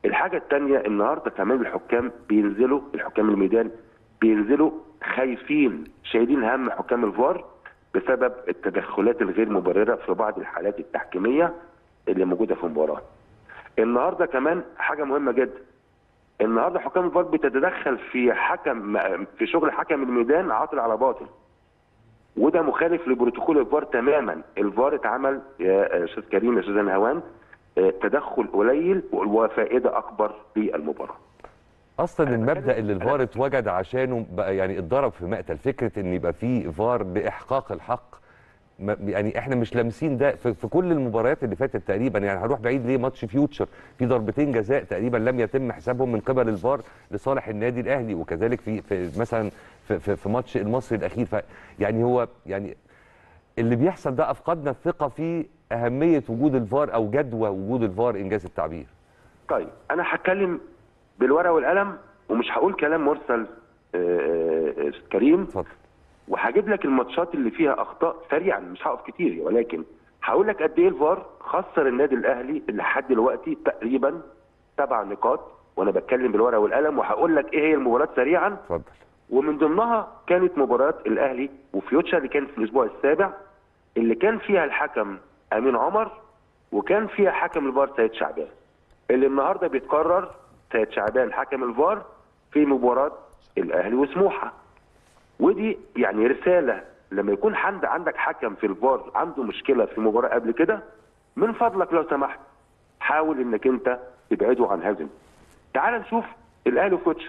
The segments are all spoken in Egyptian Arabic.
الحاجه الثانيه النهارده كمان الحكام بينزلوا الحكام الميدان بينزلوا خايفين شايلين هم حكام الفار بسبب التدخلات الغير مبرره في بعض الحالات التحكيميه اللي موجوده في المباراه. النهارده كمان حاجه مهمه جدا النهارده حكام الفار بتتدخل في حكم في شغل حكم الميدان عاطل على باطل وده مخالف لبروتوكول الفار تماما الفار اتعمل يا استاذ كريم يا استاذ هوان آه، تدخل قليل وفائده اكبر للمباراه اصلا المبدا اللي الفار اتوجد عشانه بقى يعني اتضرب في مقتل فكره ان يبقى في فار باحقاق الحق ما- يعني احنا مش لامسين ده في, في كل المباريات اللي فاتت تقريبا يعني هنروح بعيد ليه ماتش فيوتشر في ضربتين جزاء تقريبا لم يتم حسابهم من قبل الفار لصالح النادي الاهلي وكذلك في, في مثلا في, في, في ماتش المصري الاخير ف يعني هو يعني اللي بيحصل ده افقدنا الثقه في اهميه وجود الفار او جدوى وجود الفار انجاز التعبير طيب انا هتكلم بالورقه والقلم ومش هقول كلام مرسل آه، آه، آه، كريم اتفضل وهجيب لك الماتشات اللي فيها اخطاء سريعا مش هقف كتير ولكن هقول لك قد ايه الفار خسر النادي الاهلي لحد دلوقتي تقريبا سبع نقاط وانا بتكلم بالورقه والقلم وهقول لك ايه هي المباريات سريعا اتفضل ومن ضمنها كانت مباراه الاهلي وفيوتشر اللي كانت في الاسبوع السابع اللي كان فيها الحكم امين عمر وكان فيها حكم الفار سيد شعبان اللي النهارده بيتقرر سيد شعبان حكم الفار في مباراه الاهلي وسموحه ودي يعني رساله لما يكون حد عندك حكم في الفار عنده مشكله في مباراه قبل كده من فضلك لو سمحت حاول انك انت تبعده عن هذا تعال نشوف الاهلي وفيوتشر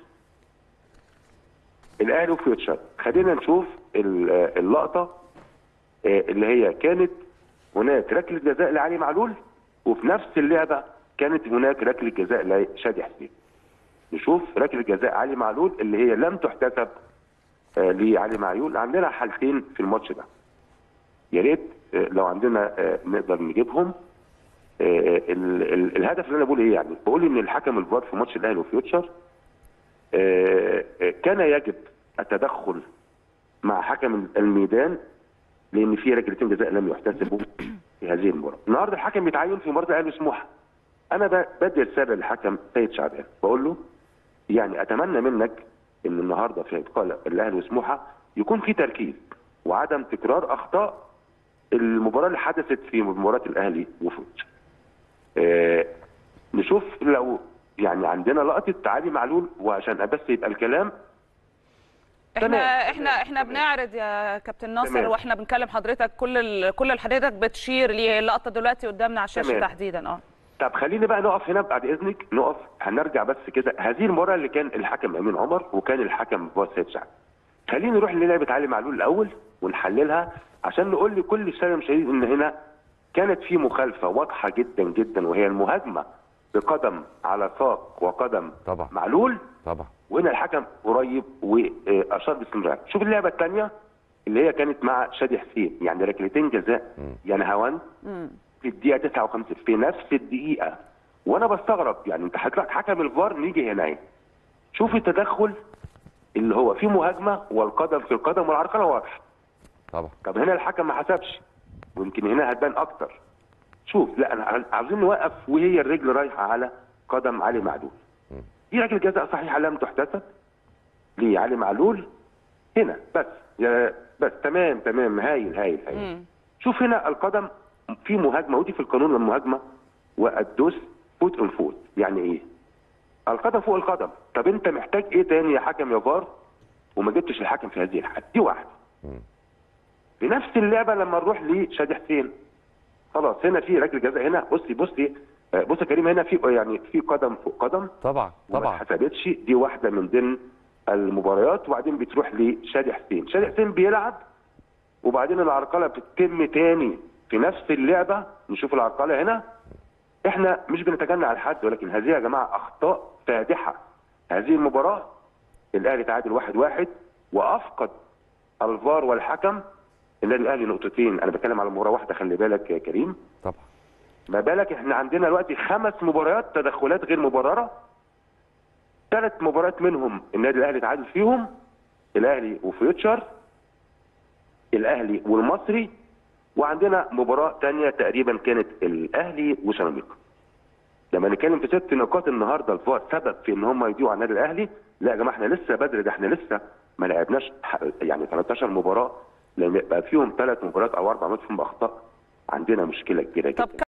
الاهلي وفيوتشر خلينا نشوف ال- اللقطه آه، اللي هي كانت هناك ركله جزاء لعلي معلول وفي نفس اللعبه كانت هناك ركله جزاء لشادي حسين نشوف ركله جزاء علي معلول اللي هي لم تحتسب آه، لعلي معلول عندنا حالتين في الماتش ده يا ريت آه، لو عندنا آه، نقدر نجيبهم آه، ال- ال- الهدف اللي انا بقول ايه يعني بقول ان الحكم الفار في ماتش الاهلي وفيوتشر آه، آه، كان يجب التدخل مع حكم الميدان لان في ركلتين جزاء لم يحتسبوا في هذه المباراه. النهارده الحكم بيتعين في مباراه الاهلي وسموحه. انا ب- بدي رساله للحكم سيد شعبان بقول له يعني اتمنى منك ان النهارده في لقاء الاهلي وسموحه يكون في تركيز وعدم تكرار اخطاء المباراه اللي حدثت في مباراه الاهلي وفوتش. آه نشوف لو يعني عندنا لقطه علي معلول وعشان بس يبقى الكلام احنا تمام. احنا احنا تمام. بنعرض يا كابتن ناصر تمام. واحنا بنكلم حضرتك كل ال... كل اللي حضرتك بتشير ليه اللقطه دلوقتي قدامنا على الشاشه تمام. تحديدا اه طب خليني بقى نقف هنا بعد اذنك نقف هنرجع بس كده هذه المباراه اللي كان الحكم امين عمر وكان الحكم فؤاد سيد سعد خليني نروح للعبه علي معلول الاول ونحللها عشان نقول لكل الساده المشاهدين ان هنا كانت في مخالفه واضحه جدا جدا وهي المهاجمه بقدم على ساق وقدم طبعا. معلول طبعا وهنا الحكم قريب واشار باستمرار شوف اللعبه الثانيه اللي هي كانت مع شادي حسين يعني ركلتين جزاء يعني هوان في الدقيقه 59 في نفس الدقيقه وانا بستغرب يعني انت حضرتك حكم الفار نيجي هنا اهي شوف التدخل اللي هو في مهاجمه والقدم في القدم والعرقله واضحه طبعا طب هنا الحكم ما حسبش ويمكن هنا هتبان اكتر شوف لا انا عاوزين نوقف وهي الرجل رايحه على قدم علي معلول دي ركله جزاء صحيحه لم تحتسب لعلي معلول هنا بس يا بس تمام تمام هايل هايل هايل مم. شوف هنا القدم في مهاجمه ودي في القانون المهاجمه والدوس فوت اون فوت يعني ايه؟ القدم فوق القدم طب انت محتاج ايه تاني يا حكم يا فار وما جبتش الحكم في هذه الحاله دي واحده في نفس اللعبه لما نروح لشادي حسين خلاص هنا في ركله جزاء هنا بصي بصي آه، بص يا كريم هنا في يعني في قدم فوق قدم طبعا وما طبعا اتحسبتش دي واحده من ضمن المباريات وبعدين بتروح لشادي حسين شادي حسين بيلعب وبعدين العرقله بتتم تاني في نفس اللعبه نشوف العرقله هنا احنا مش بنتجنى على حد ولكن هذه يا جماعه اخطاء فادحه هذه المباراه الاهلي تعادل واحد واحد وافقد الفار والحكم النادي الاهلي نقطتين انا بتكلم على مباراه واحده خلي بالك يا كريم طبعا ما بالك احنا عندنا دلوقتي خمس مباريات تدخلات غير مبرره ثلاث مباريات منهم النادي الاهلي تعادل فيهم الاهلي وفيوتشر الاهلي والمصري وعندنا مباراه ثانيه تقريبا كانت الاهلي وسيراميكا لما نتكلم في ست نقاط النهارده الفار سبب في ان هم يضيعوا على النادي الاهلي لا يا جماعه احنا لسه بدري ده احنا لسه ما لعبناش ح- يعني 13 مباراه لان بقى فيهم ثلاث مباريات او اربع مباريات فيهم اخطاء عندنا مشكله كبيره طب جدا